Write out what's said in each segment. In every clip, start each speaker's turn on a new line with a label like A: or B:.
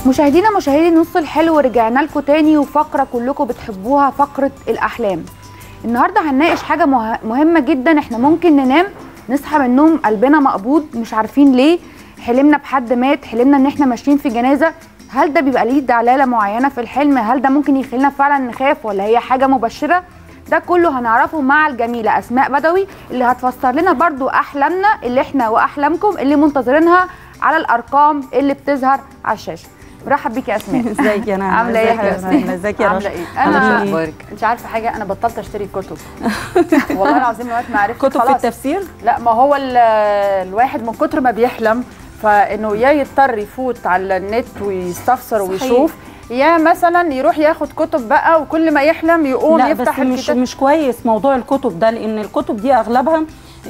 A: مشاهدينا مشاهدي نص الحلو رجعنا لكم تاني وفقره كلكم بتحبوها فقره الاحلام النهارده هنناقش حاجه مه- مهمه جدا احنا ممكن ننام نصحى من النوم قلبنا مقبوض مش عارفين ليه حلمنا بحد مات حلمنا ان احنا ماشيين في جنازه هل ده بيبقى ليه دلاله معينه في الحلم هل ده ممكن يخلينا فعلا نخاف ولا هي حاجه مبشره ده كله هنعرفه مع الجميله اسماء بدوي اللي هتفسر لنا برضو احلامنا اللي احنا واحلامكم اللي منتظرينها على الارقام اللي بتظهر على الشاشه مرحب بيكي يا اسماء
B: ازيك يا نهى
A: عامله ايه
B: ازيك
A: يا
B: يا
A: اسماء
B: نهى ازيك يا
C: عامله
B: رشا
C: ايه؟
B: عاملة
C: انا
B: إيه؟
C: شو اخبارك؟ انت عارفه حاجه انا بطلت اشتري كتب والله العظيم من وقت ما عرفت
B: كتب في
C: خلاص.
B: التفسير
C: لا ما هو ال- الواحد من كتر ما بيحلم فانه يا يضطر يفوت على النت ويستفسر
B: صحيح.
C: ويشوف يا مثلا يروح ياخد كتب بقى وكل ما يحلم يقوم
B: لا
C: يفتح
B: بس مش
C: الكتاب
B: مش كويس موضوع الكتب ده لان الكتب دي اغلبها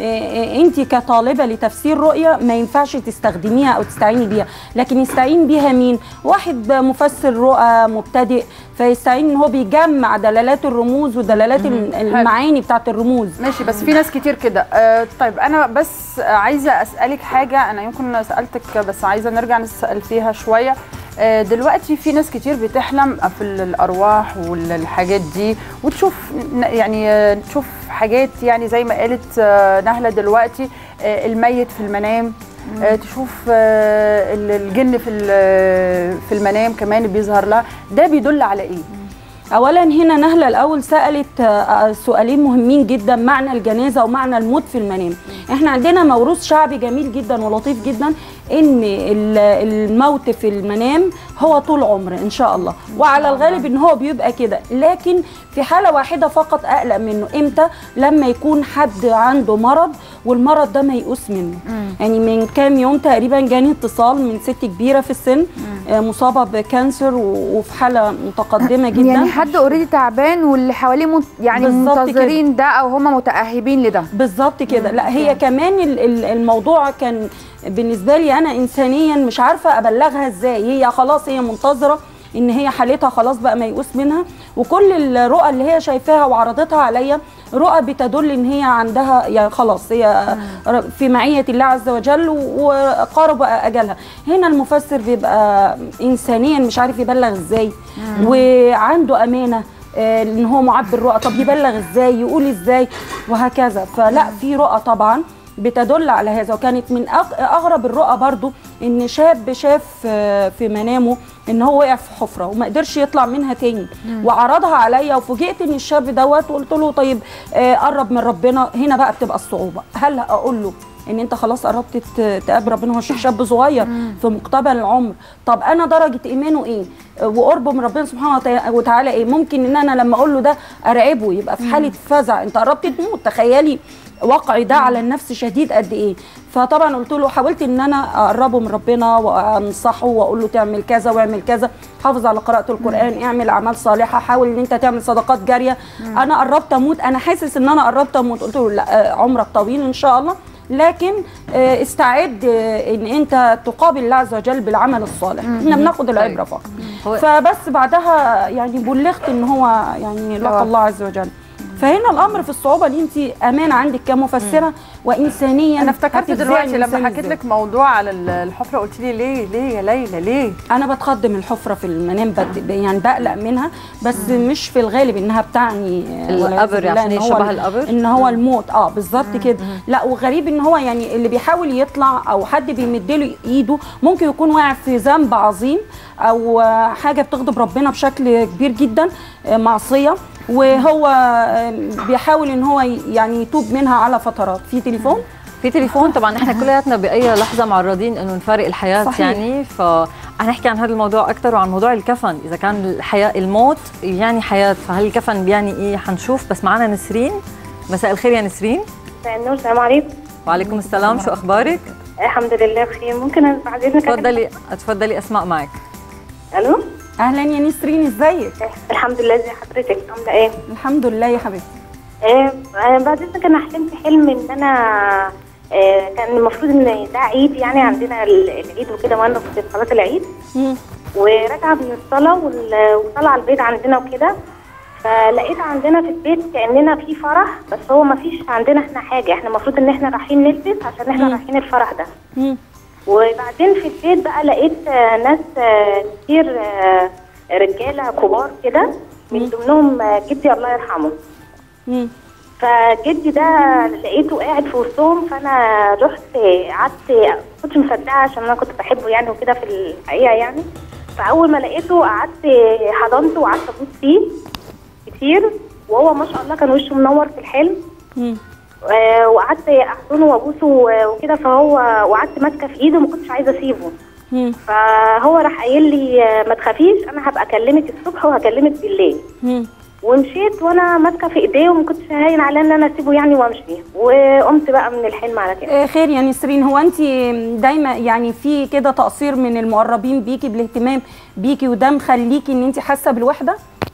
B: انت كطالبه لتفسير رؤيه ما ينفعش تستخدميها او تستعيني بيها لكن يستعين بيها مين واحد مفسر رؤى مبتدئ فيستعين ان هو بيجمع دلالات الرموز ودلالات المعاني بتاعت الرموز
C: ماشي بس في ناس كتير كده آه طيب انا بس عايزه اسالك حاجه انا يمكن سالتك بس عايزه نرجع نسال فيها شويه آه دلوقتي في ناس كتير بتحلم في الارواح والحاجات دي وتشوف ن- يعني آه، تشوف حاجات يعني زي ما قالت آه، نهله دلوقتي آه، الميت في المنام آه، تشوف آه، ال- الجن في ال- في المنام كمان بيظهر لها ده بيدل على ايه
B: اولا هنا نهله الاول سالت آه، سؤالين مهمين جدا معنى الجنازه ومعنى الموت في المنام احنا عندنا موروث شعبي جميل جدا ولطيف جدا ان ال- الموت في المنام هو طول عمر ان شاء الله وعلى الغالب ان هو بيبقى كده لكن في حاله واحده فقط اقلق منه امتى لما يكون حد عنده مرض والمرض ده ميؤوس منه يعني من كام يوم تقريبا جاني اتصال من ست كبيره في السن آه، مصابه بكانسر و- وفي حاله متقدمه جدا
A: يعني حد اوريدي تعبان واللي حواليه مت... يعني
B: بالظبط
A: منتظرين ده او هم متاهبين لده
B: بالظبط كده لا هي كمان ال- ال- الموضوع كان بالنسبه لي انا انسانيا مش عارفه ابلغها ازاي هي خلاص هي منتظره ان هي حالتها خلاص بقى ميؤوس منها وكل الرؤى اللي هي شايفاها وعرضتها عليا رؤى بتدل ان هي عندها يعني خلاص هي في معيه الله عز وجل وقارب اجلها هنا المفسر بيبقى انسانيا مش عارف يبلغ ازاي وعنده امانه آه، ان هو معبر رؤى طب يبلغ ازاي يقول ازاي وهكذا فلا في رؤى طبعا بتدل على هذا وكانت من أغ- اغرب الرؤى برضو ان شاب شاف آه، في منامه ان هو وقع في حفره وما قدرش يطلع منها تاني وعرضها عليا وفوجئت ان الشاب دوت وقلت له طيب آه، قرب من ربنا هنا بقى بتبقى الصعوبه هل اقول له ان انت خلاص قربت ت- تقابل ربنا هو شاب صغير في مقتبل العمر طب انا درجه ايمانه ايه وقربه من ربنا سبحانه وت- وتعالى ايه ممكن ان انا لما اقول له ده ارعبه يبقى في حاله فزع انت قربت تموت تخيلي وقعي ده على النفس شديد قد ايه فطبعا قلت له حاولت ان انا اقربه من ربنا وانصحه واقول له تعمل كذا واعمل كذا حافظ على قراءه القران اعمل اعمال صالحه حاول ان انت تعمل صدقات جاريه انا قربت اموت انا حاسس ان انا قربت اموت قلت له لا آه، عمرك طويل ان شاء الله لكن آه، استعد آه، ان انت تقابل الله عز وجل بالعمل الصالح احنا بناخد العبره فقط
C: هو-
B: فبس بعدها يعني بلغت ان هو يعني لقى الله عز وجل فهنا الامر في الصعوبه ان انت امان عندك كمفسره وانسانيا
C: انا افتكرت
B: هتفزعي
C: دلوقتي
B: الإنسان
C: لما حكيت
B: إزاي.
C: لك موضوع على ال- الحفره قلت لي ليه ليه يا ليلى ليه
B: انا بتخض من الحفره في المنام بت... يعني بقلق منها بس مش في الغالب انها بتعني آه، والعياذ
D: القبر
B: بالله
D: عشان
B: إن
D: هي
B: هو
D: شبه
B: ال-
D: القبر؟
B: ان هو الموت اه بالظبط كده لا وغريب ان هو يعني اللي بيحاول يطلع او حد بيمد له ايده ممكن يكون واقع في ذنب عظيم او آه، حاجه بتغضب ربنا بشكل كبير جدا آه، معصيه وهو آه، بيحاول ان هو ي- يعني يتوب منها على فترات في تليفون
D: في تليفون طبعا احنا كلياتنا باي لحظه معرضين انه نفارق الحياه
B: صحيح.
D: يعني فهنحكي عن هذا الموضوع اكثر وعن موضوع الكفن اذا كان الحياه الموت يعني حياه فهل الكفن بيعني ايه حنشوف بس معنا نسرين مساء الخير يا نسرين
E: مساء النور السلام عليكم
D: وعليكم السلام شو اخبارك
E: الحمد لله بخير ممكن بعد اذنك أكلم-
D: تفضلي تفضلي اسماء معك
E: الو
B: اهلا يا نسرين ازيك
E: الحمد لله ازي حضرتك عامله ايه
B: الحمد لله يا حبيبتي
E: آه آه، بعد اذنك انا حلمت حلم ان انا آه كان المفروض ان ده عيد يعني عندنا ال- العيد وكده وانا كنت في صلاه العيد
B: مم.
E: وراجعه من الصلاه وال- وطالعه البيت عندنا وكده فلقيت عندنا في البيت كاننا في فرح بس هو ما فيش عندنا احنا حاجه احنا المفروض ان احنا رايحين نلبس عشان احنا
B: مم.
E: رايحين الفرح ده
B: مم.
E: وبعدين في البيت بقى لقيت آه، ناس آه، كتير آه، رجاله كبار كده من ضمنهم آه، جدي الله يرحمه
B: مم.
E: فجدي ده لقيته قاعد في وسطهم فانا رحت قعدت كنت مصدقه عشان انا كنت بحبه يعني وكده في الحقيقه يعني فاول ما لقيته قعدت حضنته وقعدت ابوس فيه كتير وهو ما شاء الله كان وشه منور في الحلم
B: مم.
E: آه، وقعدت احضنه وابوسه و- وكده فهو وقعدت ماسكه في ايده وما كنتش عايزه اسيبه
B: مم.
E: فهو راح قايل لي آه، ما تخافيش انا هبقى اكلمك الصبح وهكلمك بالليل
B: مم.
E: ومشيت وانا ماسكه في ايديه وما كنتش هاين على ان انا اسيبه يعني وامشي وقمت بقى من الحلم على كده
B: آه، خير يا نسرين هو انت دايما يعني في كده تقصير من المقربين بيكي بالاهتمام بيكي وده مخليكي ان انت حاسه بالوحده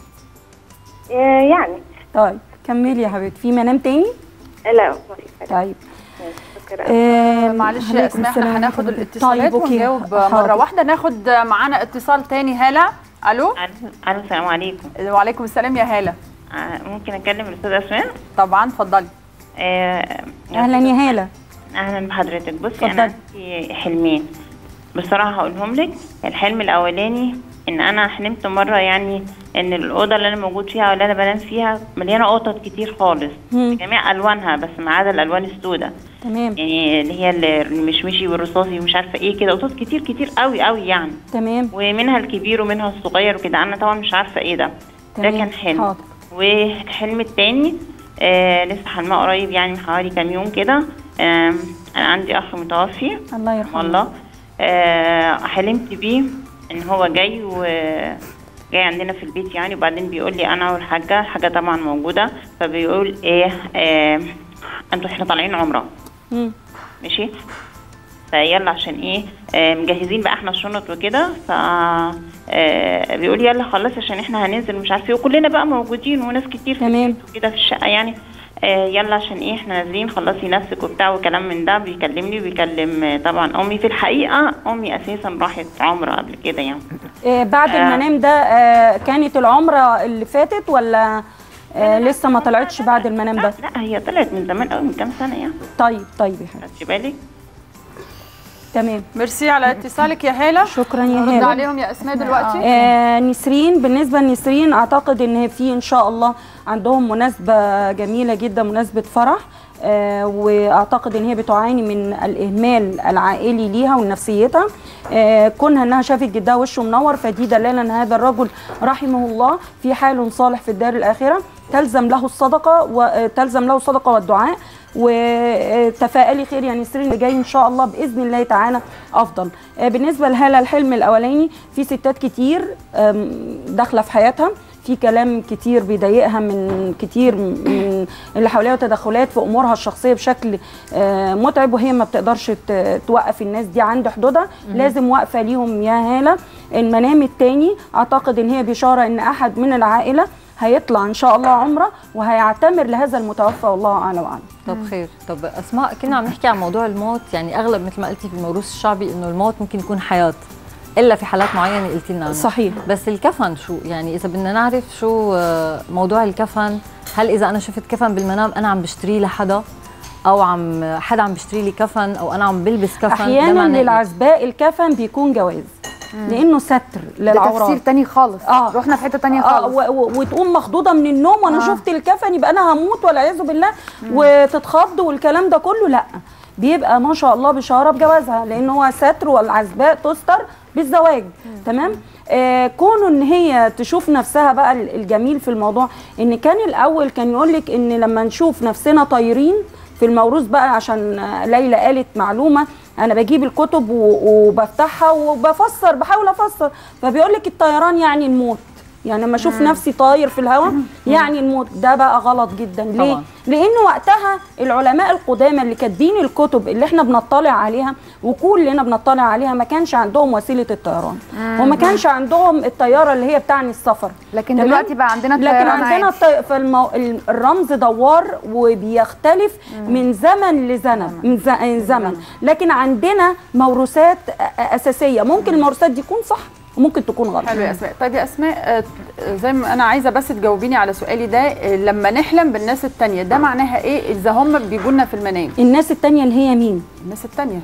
E: آه، يعني
B: طيب كملي يا حبيبتي في منام تاني
E: لا ما فيش حاجه
B: طيب
E: شكرا
B: آه
C: معلش يا
B: عليكم
C: اسماء
B: السلام
C: احنا هناخد
B: ورحمة الله.
C: الاتصالات
B: طيب، أوكي.
C: ونجاوب
B: حاضر.
C: مره واحده ناخد معانا اتصال تاني هاله الو
F: الو السلام عليكم
C: وعليكم السلام يا هاله
F: آه، ممكن اتكلم الاستاذه اسماء
C: طبعا اتفضلي
F: آه،
B: اهلا يا هاله
F: اهلا بحضرتك بصي
B: اتفضلي.
F: انا عندي حلمين بصراحه هقولهم لك الحلم الاولاني ان انا حلمت مره يعني ان الاوضه اللي انا موجود فيها واللي انا بنام فيها مليانه قطط كتير خالص
B: مم.
F: جميع الوانها بس ما عدا الالوان السوداء
B: تمام
F: يعني اللي هي المشمشي والرصاصي ومش عارفه ايه كده قطط كتير كتير قوي قوي يعني
B: تمام
F: ومنها الكبير ومنها الصغير وكده انا طبعا مش عارفه ايه ده ده
B: تمام.
F: كان حلم
B: حاضر.
F: والحلم التاني آه لسه حلمه قريب يعني من حوالي كام يوم كده آه انا عندي اخ متوفي
B: الله يرحمه
F: والله آه حلمت بيه ان هو جاي و جاي عندنا في البيت يعني وبعدين بيقول لي انا والحاجه الحاجه طبعا موجوده فبيقول ايه آه انتوا احنا طالعين عمره
B: مم.
F: ماشي فيلا عشان ايه آه مجهزين بقى احنا الشنط وكده ف آه بيقول يلا خلاص عشان احنا هننزل مش عارفه ايه وكلنا بقى موجودين وناس كتير في
B: تمام.
F: البيت وكده في الشقه يعني آه يلا عشان ايه احنا نازلين خلصي نفسك وبتاع وكلام من ده بيكلمني وبيكلم آه، طبعا امي في الحقيقه امي اساسا راحت عمره قبل كده يعني
B: آه بعد
F: آه.
B: المنام ده آه كانت العمره اللي فاتت ولا آه لسه ما طلعتش بعد المنام ده
F: لا هي طلعت من زمان قوي من كام سنه يعني
B: طيب طيب يا حبيبتي
F: خدتي بالك
B: تمام
C: ميرسي على اتصالك يا هاله
B: شكرا يا
C: رد
B: هاله
C: عليهم يا اسماء دلوقتي
B: آه نسرين بالنسبه لنسرين اعتقد ان في ان شاء الله عندهم مناسبه جميله جدا مناسبه فرح آه واعتقد ان هي بتعاني من الاهمال العائلي ليها ونفسيتها آه كونها انها شافت جدها وشه منور فدي دلاله ان هذا الرجل رحمه الله في حال صالح في الدار الاخره تلزم له الصدقه وتلزم له الصدقه والدعاء وتفائلي خير يا نسرين اللي جاي ان شاء الله باذن الله تعالى افضل آه، بالنسبه لهاله الحلم الاولاني في ستات كتير آم، داخله في حياتها في كلام كتير بيضايقها من كتير من اللي حواليها تدخلات في امورها الشخصيه بشكل آه، متعب وهي ما بتقدرش ت- توقف الناس دي عند حدودها لازم واقفه ليهم يا هاله المنام التاني اعتقد ان هي بشاره ان احد من العائله هيطلع ان شاء الله عمره وهيعتمر لهذا المتوفى والله اعلم واعلم
D: طب خير طب اسماء كنا عم نحكي عن موضوع الموت يعني اغلب مثل ما قلتي في الموروث الشعبي انه الموت ممكن يكون حياه الا في حالات معينه قلتي لنا عنها.
B: صحيح.
D: بس الكفن شو يعني اذا بدنا نعرف شو آه، موضوع الكفن هل اذا انا شفت كفن بالمنام انا عم بشتريه لحدا او عم حدا عم بشتري لي كفن او انا عم بلبس كفن ده
B: احيانا
D: معناه إيه؟
B: للعزباء الكفن بيكون جواز لانه ستر
A: ده
B: للعورات
A: تفسير تاني خالص
B: آه.
A: رحنا في حته تانية
B: اه
A: خالص
B: و- و- وتقوم مخضوضه من النوم وانا
A: آه.
B: آه. شفت الكفن يبقى انا هموت والعياذ بالله وتتخض والكلام ده كله لا بيبقى ما شاء الله بشاره بجوازها لان هو ستر والعزباء تستر بالزواج تمام آه كونه ان هي تشوف نفسها بقى ال- الجميل في الموضوع ان كان الاول كان يقول لك ان لما نشوف نفسنا طايرين في الموروث بقى عشان آه، ليلى قالت معلومه انا بجيب الكتب و- وبفتحها وبفسر بحاول افسر فبيقول لك الطيران يعني الموت يعني لما اشوف نفسي طاير في الهواء يعني الموت ده بقى غلط جدا ليه
D: طبعاً.
B: لان وقتها العلماء القدامى اللي كاتبين الكتب اللي احنا بنطلع عليها وكلنا بنطلع عليها ما كانش عندهم وسيله الطيران وما كانش عندهم الطياره اللي هي بتعني السفر
A: لكن
B: تمام؟
A: دلوقتي بقى عندنا
B: لكن
A: الطيران
B: عندنا
A: عادي.
B: الطي... فالمو... ال- الرمز دوار وبيختلف من زمن لزمن من ز... زمن لكن عندنا موروثات أ- اساسيه ممكن الموروثات دي تكون صح وممكن تكون غلط
C: حلو يا اسماء طيب يا اسماء آه، زي ما انا عايزه بس تجاوبيني على سؤالي ده آه، لما نحلم بالناس التانية ده معناها ايه اذا هم بيجوا لنا في المنام
B: الناس التانية اللي هي مين
C: الناس التانية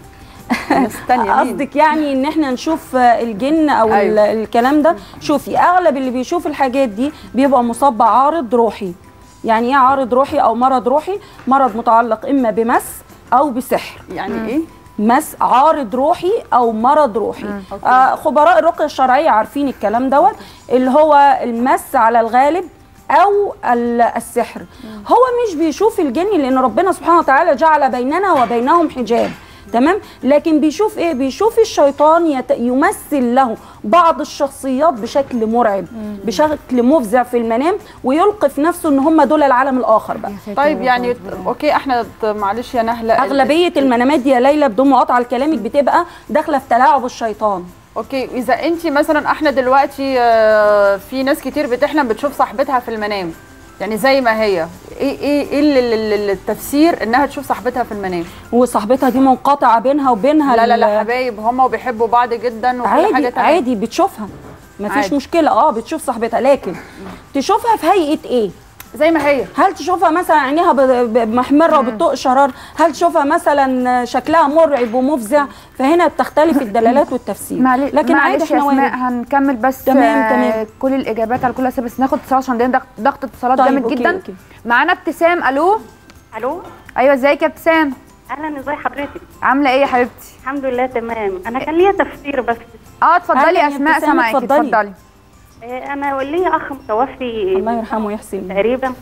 C: الناس التانية مين؟
B: قصدك يعني ان احنا نشوف الجن او
C: أيوة.
B: أيوة. الكلام ده شوفي اغلب اللي بيشوف الحاجات دي بيبقى مصاب بعارض روحي يعني ايه عارض روحي او مرض روحي مرض متعلق اما بمس او بسحر
C: يعني ايه
B: مس عارض روحي او مرض روحي آه خبراء الرقيه الشرعيه عارفين الكلام دوت اللي هو المس على الغالب او ال- السحر هو مش بيشوف الجن لان ربنا سبحانه وتعالى جعل بيننا وبينهم حجاب تمام لكن بيشوف ايه بيشوف الشيطان يت... يمثل له بعض الشخصيات بشكل مرعب بشكل مفزع في المنام ويلقي في نفسه ان هم دول العالم الاخر بقى
C: طيب يعني اوكي احنا ت- معلش يا نهله
B: اغلبيه المنامات دي يا ليلى بدون مقاطعه لكلامك بتبقى داخله في تلاعب الشيطان
C: اوكي اذا انت مثلا احنا دلوقتي آه، في ناس كتير بتحلم بتشوف صاحبتها في المنام يعني زي ما هي ايه ايه ايه ال- ال- ال- التفسير انها تشوف صاحبتها في المنام
B: وصاحبتها دي منقطعه بينها وبينها
C: لا لا
B: ال-
C: لا حبايب هما وبيحبوا بعض جدا وكل حاجه
B: عادي
C: تمام
B: عادي بتشوفها مفيش
C: عادي.
B: مشكله اه بتشوف صاحبتها لكن تشوفها في هيئه ايه
C: زي ما هي
B: هل تشوفها مثلا عينيها ب- ب- محمره وبتطق شرار هل تشوفها مثلا شكلها مرعب ومفزع فهنا بتختلف الدلالات والتفسير
A: معلش
B: لكن عادي
A: معلش يا
B: احنا
A: اسماء
B: وارد.
A: هنكمل بس
B: تمام،
A: آه،
B: تمام.
A: كل الاجابات على كل الاسئله بس ناخد اتصال عشان عندنا ضغط ضغط اتصالات
B: طيب،
A: جامد
B: أوكي،
A: جدا
B: أوكي.
A: معانا ابتسام الو
E: الو
A: ايوه ازيك يا ابتسام
E: اهلا ازي حضرتك
A: عامله ايه يا حبيبتي
E: الحمد لله تمام انا كان ليا تفسير بس
A: اه اتفضلي
B: أهلا
A: يا
B: يا
A: اسماء
B: ابتسام،
A: سامعاكي
B: اتفضلي.
A: اتفضلي
E: آه، انا ليا اخ متوفي
B: الله يرحمه ويحسن
E: تقريبا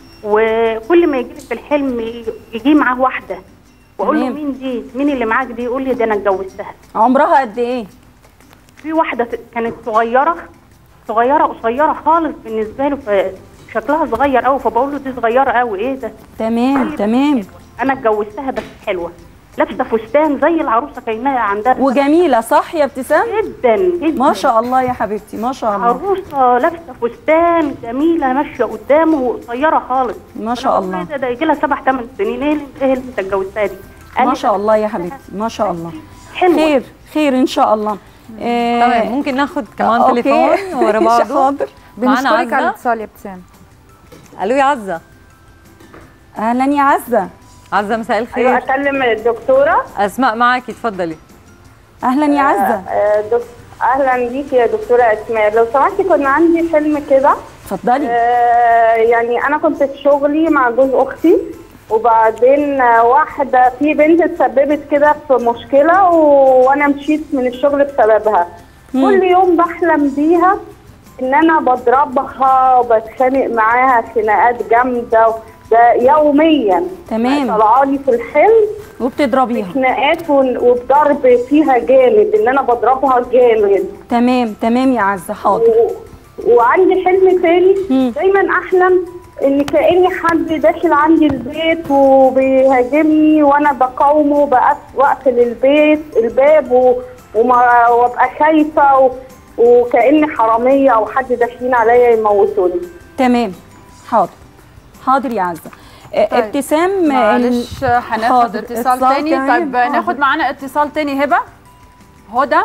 E: وكل ما يجي لي في الحلم ي- يجي معاه واحده واقول له
B: تمام.
E: مين دي مين اللي معاك دي يقول لي ده انا اتجوزتها
B: عمرها قد ايه
E: في واحده ت- كانت صغيره صغيره قصيره خالص بالنسبه له فشكلها صغير قوي فبقول له دي صغيره قوي ايه ده
B: تمام تمام
E: انا اتجوزتها بس حلوه لابسه فستان زي العروسه كانها عندها
B: وجميله صح يا ابتسام
E: جدا جدا
B: ما شاء الله يا حبيبتي ما شاء الله
E: عروسه لابسه فستان جميله ماشيه قدامه وقصيره خالص
B: ما شاء
E: أنا بقول
B: الله.
E: له إيه ده ده يجي لها سبع ثمان سنين ايه اللي ايه اللي انت اتجوزتها دي؟ قال
B: ما
E: لي
B: شاء الله يا حبيبتي ما شاء الله
E: حلوه
B: خير خير ان شاء الله آه،
D: تمام ممكن ناخد كمان
B: أوكي.
D: تليفون ورا بعضه
B: حاضر
D: معانا
A: بنشكرك على
D: عزة
A: الاتصال يا ابتسام
D: الو يا عزه
B: اهلا يا عزه
D: عزه مساء
G: ايوه
D: الخير
G: اكلم الدكتوره
D: اسماء معك تفضلي
B: اهلا يا عزه
G: آه، دك... اهلا بيكي يا دكتوره اسماء لو سمحتي كنا عندي حلم كده
B: اتفضلي
G: آه، يعني انا كنت في شغلي مع جوز اختي وبعدين آه، واحده في بنت اتسببت كده في مشكله و- وانا مشيت من الشغل بسببها كل يوم بحلم بيها ان انا بضربها وبتخانق معاها خناقات جامده ده يوميا
B: تمام
G: طلعالي في الحلم
B: وبتضربيها
G: خناقات ون- وبضرب فيها جامد ان انا بضربها جامد
B: تمام تمام يا عزه حاضر
G: و... وعندي حلم تاني
B: مم.
G: دايما احلم ان كاني حد داخل عندي البيت وبيهاجمني وانا بقاومه بقف- واقفل البيت الباب و... وما وابقى خايفه و... وكاني حراميه او حد داخلين عليا يموتوني
B: تمام حاضر حاضر يا عزه آه،
C: طيب.
B: ابتسام ال-
C: معلش هناخد
B: حاضر،
C: اتصال
B: اتصال
C: تاني
B: تاني،
C: طيب
B: حاضر.
C: ناخد معانا اتصال تاني هبه هدى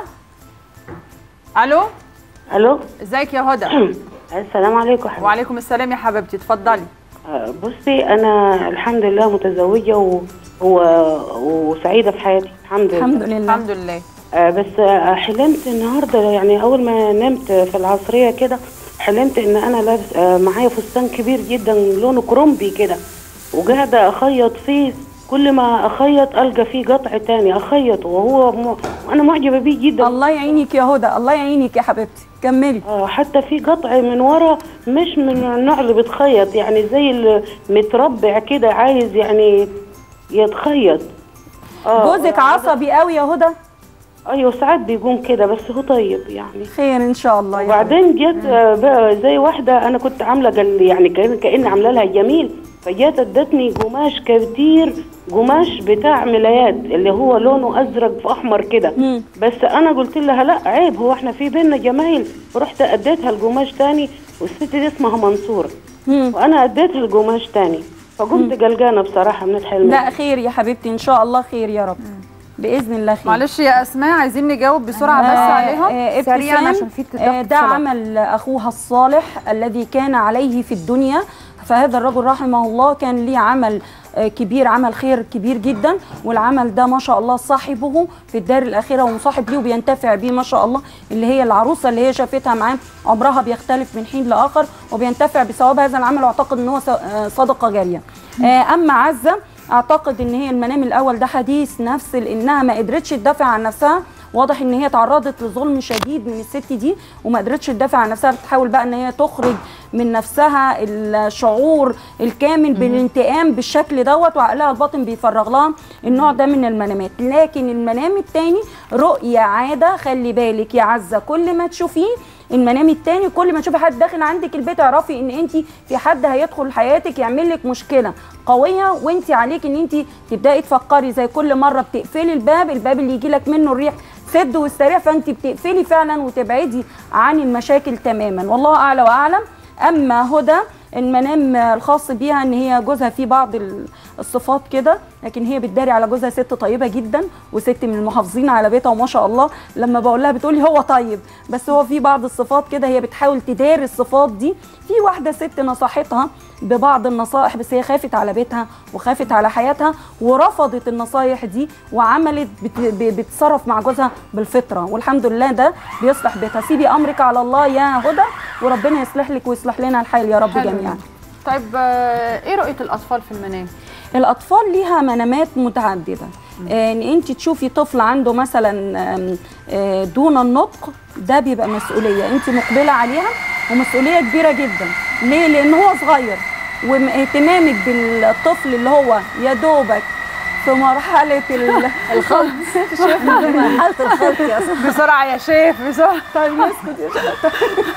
C: الو
H: الو
C: ازيك يا هدى
H: السلام عليكم حبيبتي
C: وعليكم السلام يا حبيبتي اتفضلي
H: آه، بصي انا الحمد لله متزوجه و... و... وسعيده في حياتي الحمد لله
B: الحمد لله
C: الحمد لله
H: آه، بس آه، حلمت النهارده يعني اول ما نمت في العصريه كده حلمت ان انا لابس آه، معايا فستان كبير جدا لونه كرومبي كده وقاعده اخيط فيه كل ما اخيط القى فيه قطع تاني اخيط وهو م... وانا معجبه بيه جدا
B: الله يعينك يا هدى الله يعينك يا حبيبتي كملي
H: اه حتى في قطع من ورا مش من النوع اللي بتخيط يعني زي المتربع كده عايز يعني يتخيط اه
B: جوزك عصبي قوي يا هدى
H: ايوه ساعات بيقوم كده بس هو طيب يعني
B: خير ان شاء الله يا حبيبتي.
H: وبعدين جت آه، بقى زي واحده انا كنت عامله قال يعني كأن كأن عامله لها جميل فجت ادتني قماش كتير قماش بتاع ملايات اللي هو لونه ازرق في احمر كده
B: مم.
H: بس انا قلت لها لا عيب هو احنا في بينا جمايل ورحت اديتها القماش تاني والست دي اسمها منصوره
B: مم.
H: وانا اديتها القماش تاني فقمت قلقانه بصراحه من الحلم
B: لا خير يا حبيبتي ان شاء الله خير يا رب باذن الله خير
C: معلش يا اسماء عايزين نجاوب بسرعه بس
B: آه،
C: عليهم
B: آه،
A: سريعاً
B: ابتسام،
A: عشان في ضغط
B: آه، ده
A: اتصالات.
B: عمل اخوها الصالح الذي كان عليه في الدنيا فهذا الرجل رحمه الله كان ليه عمل آه، كبير عمل خير كبير جدا والعمل ده ما شاء الله صاحبه في الدار الاخره ومصاحب ليه وبينتفع بيه ما شاء الله اللي هي العروسه اللي هي شافتها معاه عمرها بيختلف من حين لاخر وبينتفع بثواب هذا العمل واعتقد ان هو س- آه، صدقه جاريه آه، اما عزه اعتقد ان هي المنام الاول ده حديث نفس لانها ما قدرتش تدافع عن نفسها واضح ان هي تعرضت لظلم شديد من الست دي وما قدرتش تدافع عن نفسها بتحاول بقى ان هي تخرج من نفسها الشعور الكامل بالانتقام بالشكل دوت وعقلها الباطن بيفرغ لها النوع ده من المنامات لكن المنام التاني رؤية عادة خلي بالك يا عزة كل ما تشوفيه المنام التاني كل ما تشوفي حد داخل عندك البيت اعرفي ان انت في حد هيدخل حياتك يعمل لك مشكله قويه وانت عليك ان انت تبداي تفكري زي كل مره بتقفلي الباب الباب اللي يجي لك منه الريح سد والسريع فانت بتقفلي فعلا وتبعدي عن المشاكل تماما والله اعلى واعلم اما هدى المنام الخاص بيها ان هي جوزها فيه بعض ال- الصفات كده لكن هي بتداري على جوزها ست طيبه جدا وست من المحافظين على بيتها وما شاء الله لما بقول لها بتقولي هو طيب بس هو في بعض الصفات كده هي بتحاول تداري الصفات دي في واحده ست نصحتها ببعض النصائح بس هي خافت على بيتها وخافت على حياتها ورفضت النصايح دي وعملت بت- ب- بتتصرف مع جوزها بالفطره والحمد لله ده بيصلح بيتها سيبي امرك على الله يا هدى وربنا يصلح لك ويصلح لنا الحال يا رب
C: حلو.
B: جميعا
C: طيب آه، ايه رؤيه الاطفال في المنام
B: الاطفال ليها منامات متعدده آه، ان انت تشوفي طفل عنده مثلا آم، آه، دون النطق ده بيبقى مسؤوليه انت مقبله عليها ومسؤوليه كبيره جدا ليه لان هو صغير واهتمامك بالطفل اللي هو يا دوبك في مرحله ال-
D: الخلط شفنا في مرحله الخلط يا أستاذ.
C: بسرعه يا شيف بسرعه
B: طيب اسكت يا شيخ.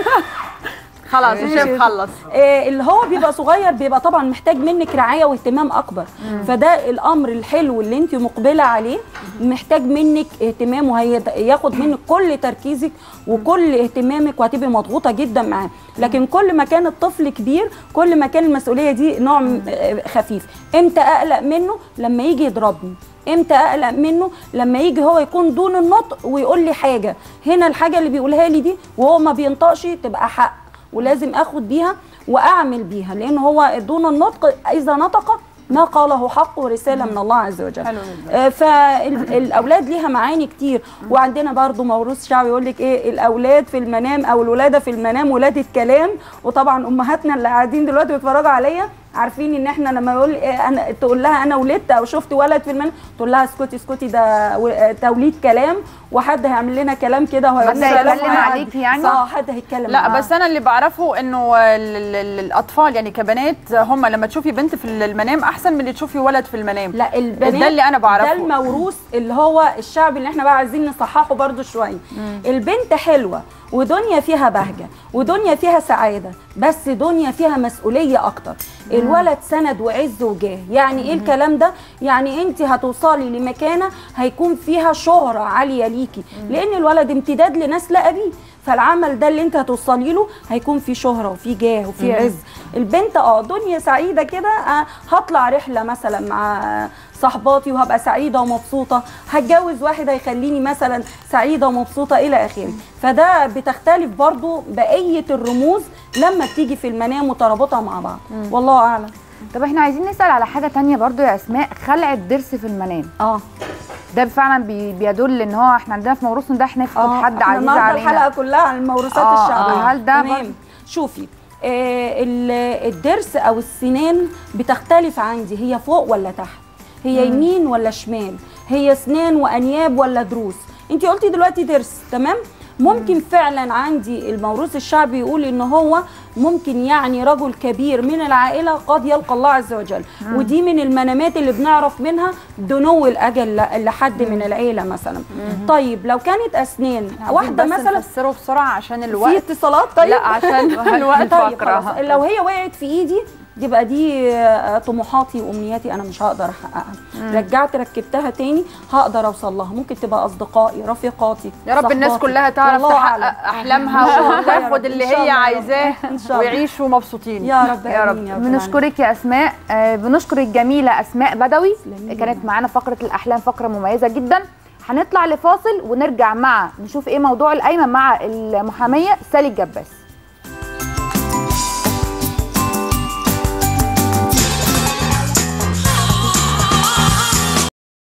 C: خلاص الشيف خلص
B: آه، اللي هو بيبقى صغير بيبقى طبعا محتاج منك رعايه واهتمام اكبر فده الامر الحلو اللي انت مقبله عليه محتاج منك اهتمام وهياخد منك كل تركيزك وكل اهتمامك وهتبقي مضغوطه جدا معاه لكن كل ما كان الطفل كبير كل ما كان المسؤوليه دي نوع م- آه، خفيف امتى اقلق منه لما يجي يضربني امتى اقلق منه لما يجي هو يكون دون النطق ويقول لي حاجه هنا الحاجه اللي بيقولها لي دي وهو ما بينطقش تبقى حق ولازم اخد بيها واعمل بيها لان هو دون النطق اذا نطق ما قاله حق ورساله من الله عز وجل
C: حلو جدا.
B: آه، فالاولاد ليها معاني كتير وعندنا برضو موروث شعبي يقول لك ايه الاولاد في المنام او الولاده في المنام ولاده كلام وطبعا امهاتنا اللي قاعدين دلوقتي بيتفرجوا عليا عارفين ان احنا لما يقول إيه انا تقول لها انا ولدت او شفت ولد في المنام تقول لها اسكتي اسكتي ده و- آه، توليد كلام وحد هيعمل لنا كلام كده وهيقول
A: بس
B: لنا كلام
A: هيتكلم
B: وهيعدي.
A: عليكي يعني؟
B: صح حد هيتكلم
C: لا
B: معاها.
C: بس انا اللي بعرفه انه ال- ال- ال- الاطفال يعني كبنات هم لما تشوفي بنت في المنام احسن من اللي تشوفي ولد في المنام
B: لا البنات
C: ده اللي أنا بعرفه.
B: ده الموروث اللي هو الشعب اللي احنا بقى عايزين نصححه برضو شويه البنت حلوه ودنيا فيها بهجه ودنيا فيها سعاده بس دنيا فيها مسؤوليه اكتر الولد سند وعز وجاه يعني ايه الكلام ده يعني انت هتوصلي لمكانه هيكون فيها شهره عاليه ليكي لان الولد امتداد لناس لا بيه فالعمل ده اللي انت هتوصلي له هيكون فيه شهره وفيه جاه وفيه عز البنت اه دنيا سعيده كده آه هطلع رحله مثلا مع صحباتي وهبقى سعيده ومبسوطه هتجوز واحد هيخليني مثلا سعيده ومبسوطه الى اخره فده بتختلف برضو بقيه الرموز لما بتيجي في المنام وترابطها مع بعض والله اعلم
A: طب احنا عايزين نسال على حاجه تانية برضو يا اسماء خلع الضرس في المنام
B: اه
A: ده فعلا بي بيدل ان هو احنا عندنا في موروثنا ده احنا نفقد
B: اه
A: حد
B: احنا
A: عزيز
B: النهارده
A: علينا
B: الحلقه كلها عن الموروثات
A: آه،
B: الشعبيه
A: آه، هل ده
B: تمام
A: برضه-
B: شوفي آه ال- الضرس او السنان بتختلف عندي هي فوق ولا تحت هي يمين ولا شمال هي اسنان وانياب ولا ضروس انت قلتي دلوقتي ضرس تمام ممكن فعلا عندي الموروث الشعبي يقول ان هو ممكن يعني رجل كبير من العائله قد يلقى الله عز وجل ودي من المنامات اللي بنعرف منها دنو الاجل ل- لحد من العيله مثلا طيب لو كانت اسنان واحده
C: بس
B: مثلا
C: نفسره بسرعه عشان
B: في
C: الوقت
B: اتصالات طيب
C: لا عشان الوقت
B: طيب
C: فقره
B: خلاص لو هي وقعت في ايدي يبقى دي آه، طموحاتي وامنياتي انا مش هقدر احققها رجعت ركبتها تاني هقدر اوصل لها ممكن تبقى اصدقائي رفيقاتي
C: يا رب الناس
B: صحباتي.
C: كلها تعرف
B: والله
C: تحقق
B: أعلم. إن شاء
C: احلامها
B: الله يا رب،
C: وتاخد
B: إن
C: اللي
B: شاء
C: هي
B: الله يا رب.
C: عايزاه
B: إن شاء الله.
C: ويعيشوا مبسوطين
B: يا رب
C: يا رب.
B: آمين يا رب
A: بنشكرك يا اسماء آه بنشكر الجميله اسماء بدوي
B: تسلمي.
A: كانت معانا فقره الاحلام فقره مميزه جدا هنطلع لفاصل ونرجع مع نشوف ايه موضوع القايمه مع المحاميه سالي الجباس